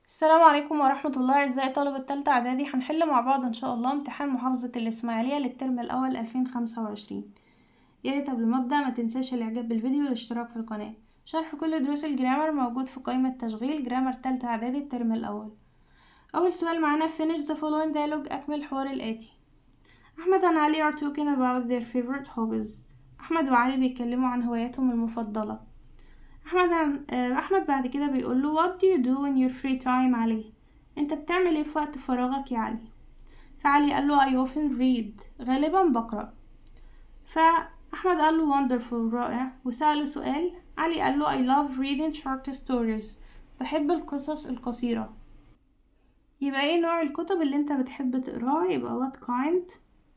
السلام عليكم ورحمة الله أعزائي طلبة تالتة إعدادي هنحل مع بعض إن شاء الله امتحان محافظة الإسماعيلية للترم الأول ألفين خمسة وعشرين ياريت قبل ما أبدأ ما تنساش الإعجاب بالفيديو والاشتراك في القناة شرح كل دروس الجرامر موجود في قائمة تشغيل جرامر تالتة إعدادي الترم الأول أول سؤال معانا finish the following dialogue أكمل الحوار الآتي أحمد and علي are talking about their favorite hobbies أحمد وعلي بيتكلموا عن هواياتهم المفضلة احمد عن... آه، احمد بعد كده بيقول له what do you do in your free time علي انت بتعمل ايه في وقت فراغك يا علي فعلي قال له I often read غالبا بقرأ فاحمد قال له wonderful رائع وسأله سؤال علي قال له I love reading short stories بحب القصص القصيرة يبقى ايه نوع الكتب اللي انت بتحب تقراها يبقى what kind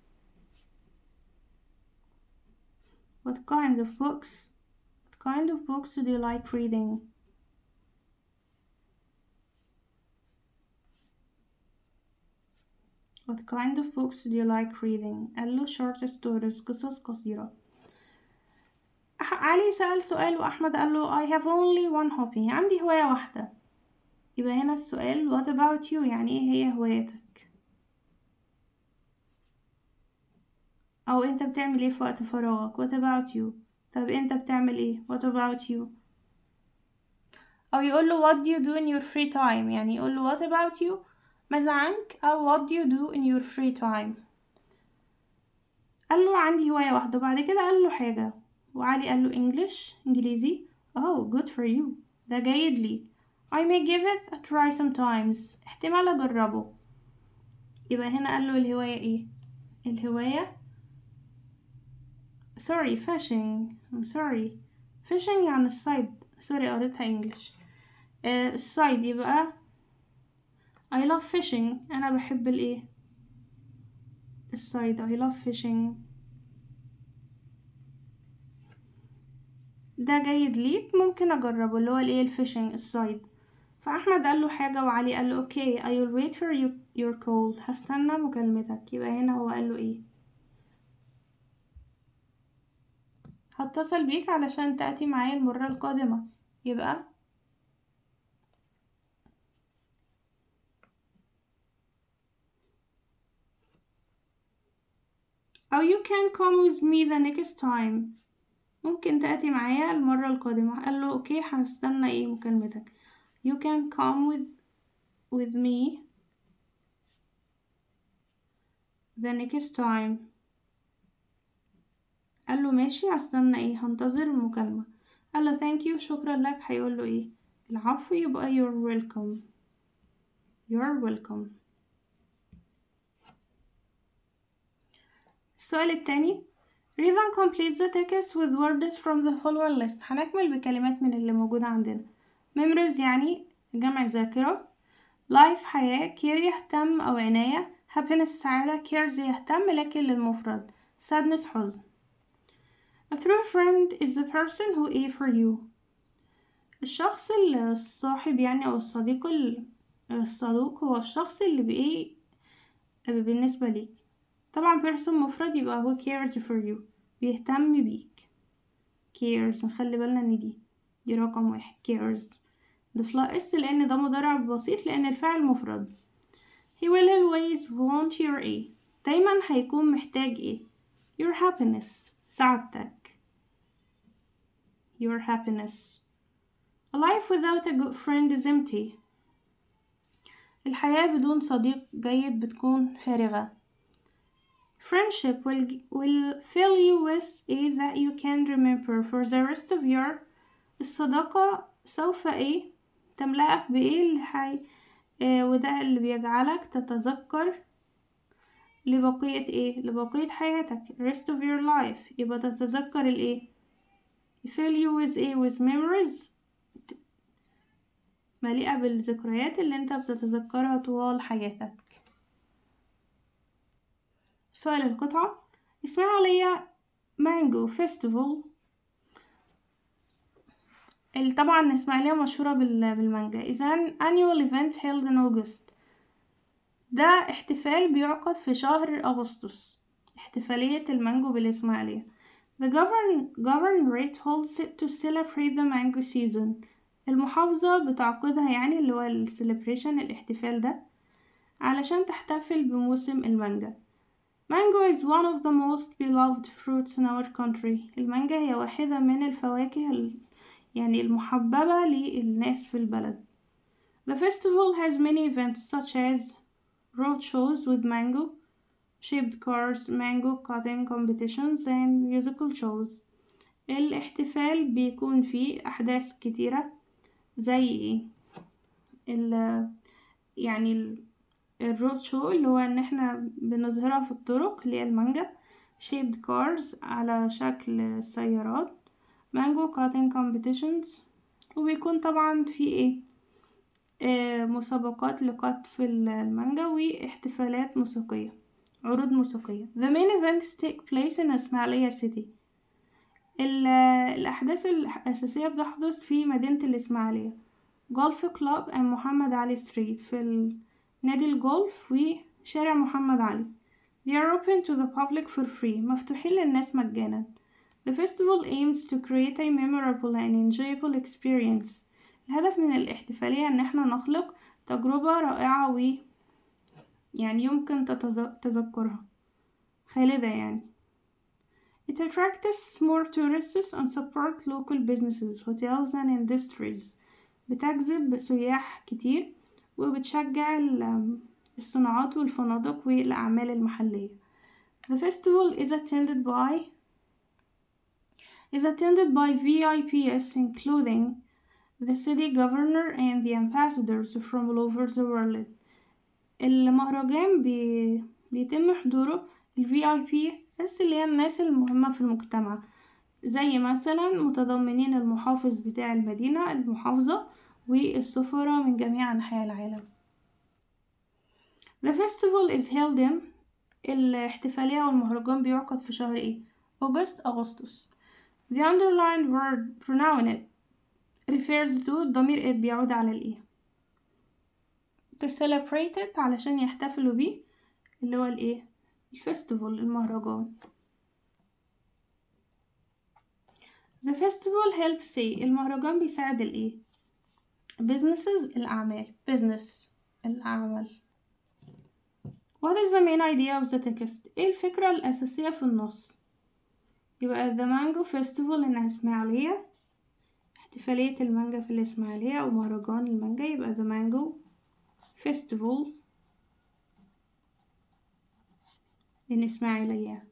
what kind of books What kind of books do you like reading? What kind of books do you like reading? قال له short stories قصص قصيرة أح- علي سأل سؤال وأحمد قال له I have only one hobby عندي هواية واحدة يبقى هنا السؤال what about you يعني ايه هي هوايتك أو انت بتعمل ايه في وقت فراغك what about you طب انت بتعمل ايه what about you او يقول له what do you do in your free time يعني يقول له what about you ماذا عنك او what do you do in your free time قال له عندي هواية واحدة وبعد كده قال له حاجة وعلي قال له English انجليزي oh good for you ده جيد لي I may give it a try sometimes احتمال اجربه يبقى هنا قال له الهواية ايه الهواية sorry fishing I'm sorry fishing يعني الصيد سوري قريتها انجلش آه الصيد يبقى I love fishing أنا بحب الإيه الصيد I love fishing ده جيد ليك ممكن أجربه اللي هو الإيه الفishing الصيد فأحمد قال له حاجة وعلي قال له أوكي I will wait for you, your call هستنى مكالمتك يبقى هنا هو قال له إيه هتصل بيك علشان تأتي معايا المرة القادمة يبقى أو you can come with me the next time ممكن تأتي معايا المرة القادمة قال له أوكي هستنى ايه مكالمتك you can come with with me the next time قال له ماشي هستنى ايه هنتظر المكالمة قال له thank you شكرا لك هيقول له ايه العفو يبقى you're welcome you're welcome السؤال التاني read and complete the text with words from the following list هنكمل بكلمات من اللي موجودة عندنا memories يعني جمع ذاكرة life حياة care يهتم أو عناية happiness سعادة cares يهتم لكن للمفرد sadness حزن A true friend is the person who A for you الشخص الصاحب يعني أو الصديق ال- الصدوق هو الشخص اللي بإيه بالنسبة ليك طبعا person مفرد يبقى هو cares for you بيهتم بيك cares نخلي بالنا ان دي دي رقم واحد cares ضيف لها اس لان ده مضارع بسيط لان الفعل مفرد he will always want your A دايما هيكون محتاج ايه your happiness سعادتك your happiness a life without a good friend is empty الحياة بدون صديق جيد بتكون فارغة Friendship will, will fill you with a that you can remember for the rest of your الصداقة سوف ايه تملأك بإيه اللي حي... آه وده اللي بيجعلك تتذكر لبقية ايه لبقية حياتك rest of your life يبقى تتذكر الايه fill you with ايه with memories مليئة بالذكريات اللي انت بتتذكرها طوال حياتك سؤال القطعة إسماعيلية مانجو فيستيفال ال- طبعا إسماعيلية مشهورة بال- بالمانجا إذا annual event held in August ده احتفال بيعقد في شهر أغسطس احتفالية المانجو بالإسماعيلية The govern governorate holds it to celebrate the mango season المحافظة بتعقدها يعني اللي هو السليبريشن الاحتفال ده علشان تحتفل بموسم المانجا Mango is one of the most beloved fruits in our country المانجا هي واحدة من الفواكه ال- يعني المحببة للناس في البلد The festival has many events such as road shows with mango, shaped cars, mango cutting competitions and musical shows الاحتفال بيكون فيه أحداث كتيرة زي ايه ال يعني ال- الرود شو اللي هو ان احنا بنظهرها في الطرق اللي هي المانجا shaped cars على شكل سيارات مانجو cutting competitions وبيكون طبعا في ايه آه مسابقات لقطف ال- المانجا واحتفالات موسيقية عروض موسيقية The main events take place in إسماعيلية city ال- الأحداث الأساسية بتحدث في مدينة الإسماعيلية جولف كلاب and محمد علي ستريت في ال- نادي الجولف وشارع محمد علي They are open to the public for free مفتوحين للناس مجانا The festival aims to create a memorable and enjoyable experience الهدف من الاحتفالية ان احنا نخلق تجربة رائعة و يعني يمكن تتز- تذكرها خالدة يعني It attracts more tourists and support local businesses, hotels and industries بتجذب سياح كتير وبتشجع ال- الصناعات والفنادق والأعمال المحلية. The festival is attended by is attended by VIPs including the city governor and the ambassadors from all over the world. المهرجان بي... بيتم حضوره ال VIP بس اللي هي الناس المهمة في المجتمع زي مثلا متضمنين المحافظ بتاع المدينة المحافظة والسفراء من جميع أنحاء العالم The festival is held in الاحتفالية والمهرجان بيعقد في شهر ايه؟ أغسطس أغسطس The underlined word pronoun refers to الضمير it بيعود على الايه to celebrate it علشان يحتفلوا بيه اللي هو الايه الفestival المهرجان The festival helps ايه المهرجان بيساعد الايه businesses الأعمال business العمل What is the main idea of the text ايه الفكرة الأساسية في النص يبقى The Mango Festival in إسماعيلية احتفالية المانجا في الإسماعيلية أو مهرجان المانجا يبقى The Mango Festival in إسماعيلية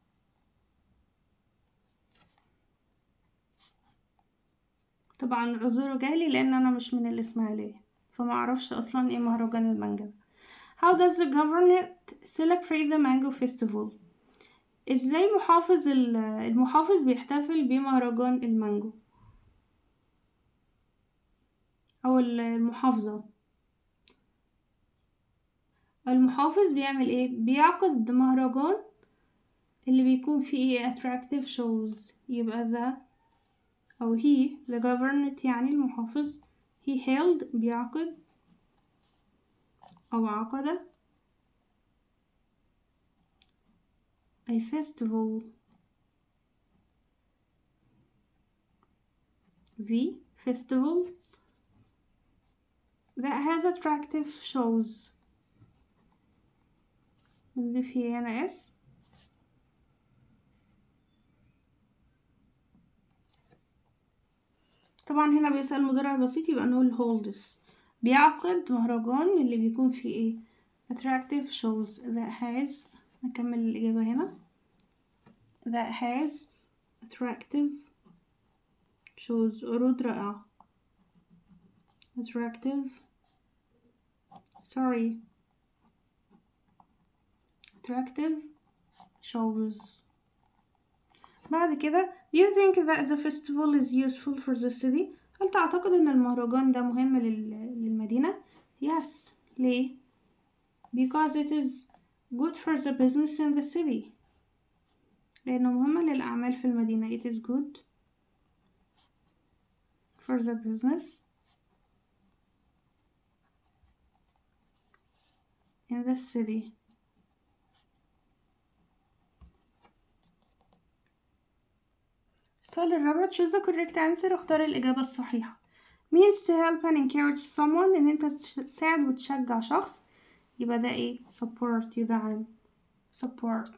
طبعا عذره جهلي لأن أنا مش من الإسماعيلية فما أعرفش أصلا إيه مهرجان المانجا How does the government celebrate the mango festival? ازاي محافظ ال- المحافظ بيحتفل بمهرجان المانجو او ال- المحافظة المحافظ بيعمل ايه بيعقد مهرجان اللي بيكون فيه ايه attractive shows يبقى the او he the government يعني المحافظ he held بيعقد او عقد a festival the festival that has attractive shows نضيف هنا اس طبعا هنا بيسأل مضارع بسيط يبقى نقول holds بيعقد مهرجان اللي بيكون فيه ايه attractive shows that has نكمل الإجابة هنا that has attractive shows عروض رائعة attractive sorry attractive shows بعد كده do you think that the festival is useful for the city هل تعتقد ان المهرجان ده مهم لل... للمدينة yes ليه because it is good for the business in the city لأنه مهم للأعمال في المدينة it is good for the business in the city السؤال الرابع choose the correct answer اختار الإجابة الصحيحة means to help and encourage someone ان انت تساعد وتشجع شخص يبقى ده ايه support يدعم support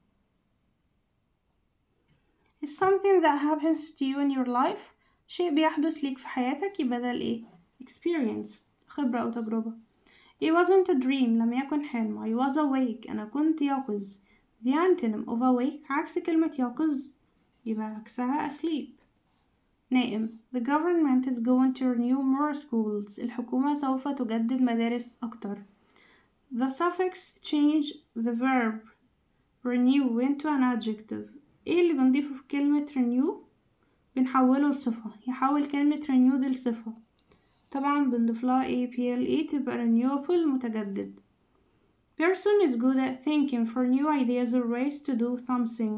is something that happens to you in your life شيء بيحدث ليك في حياتك يبقى ده الايه experience خبرة أو تجربة It wasn't a dream لم يكن حلم I was awake أنا كنت يقظ The antonym of awake عكس كلمة يقظ يبقى عكسها asleep نائم The government is going to renew more schools الحكومة سوف تجدد مدارس أكتر The suffix change the verb renew into an adjective ايه اللي بنضيفه في كلمة renew بنحوله لصفة يحول كلمة renew دي لصفة طبعا بنضيف لها a p l e تبقى renewable متجدد person is good at thinking for new ideas or ways to do something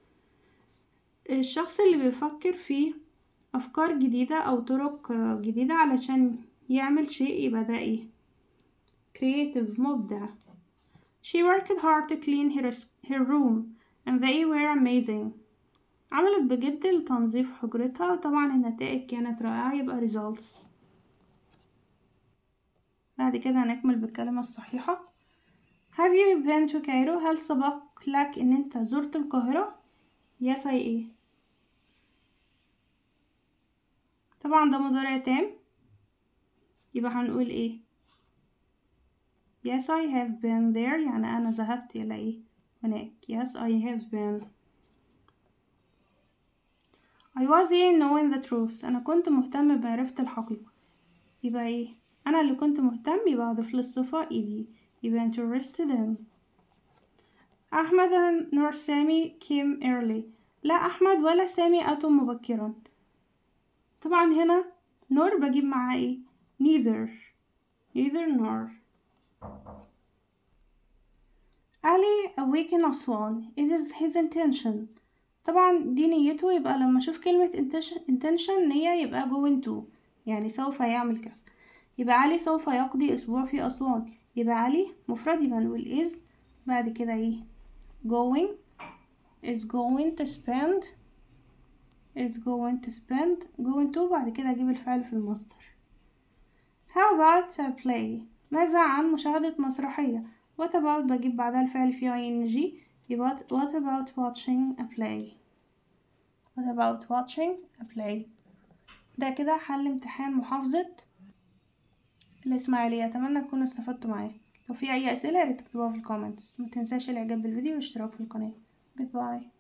الشخص اللي بيفكر في أفكار جديدة أو طرق جديدة علشان يعمل شيء يبقى ده ايه creative مبدع She worked hard to clean her, her room and they were amazing عملت بجد لتنظيف حجرتها وطبعا النتائج كانت رائعة يبقى results بعد كده هنكمل بالكلمة الصحيحة Have you been to Cairo? هل سبق لك ان انت زرت القاهرة؟ Yes I ايه طبعا ده مضارع تام يبقى هنقول ايه Yes I have been there يعني انا ذهبت الى ايه هناك Yes I have been I was in knowing the truth أنا كنت مهتم بمعرفة الحقيقة يبقى ايه أنا اللي كنت مهتم يبقى أضيف للصفة إيدي يبقى interested in أحمد نور سامي came early لا أحمد ولا سامي أتوا مبكرا طبعا هنا نور بجيب معاه ايه neither neither nor Ali awaken أسوان it is his intention طبعا دي نيته يبقى لما اشوف كلمة intention نية يبقى going to يعني سوف يعمل كذا يبقى علي سوف يقضي أسبوع في أسوان يبقى علي مفرد يبقى نقول is بعد كده ايه going is going to spend is going to spend going to بعد كده اجيب الفعل في المصدر how about a play ماذا عن مشاهدة مسرحية what about بجيب بعدها الفعل في ing يبقى what about watching a play what about watching a play ده كده حل امتحان محافظة الإسماعيلية أتمنى تكونوا استفدتوا معايا لو في أي أسئلة ياريت تكتبوها في الكومنتس متنساش الإعجاب بالفيديو والاشتراك في القناة goodbye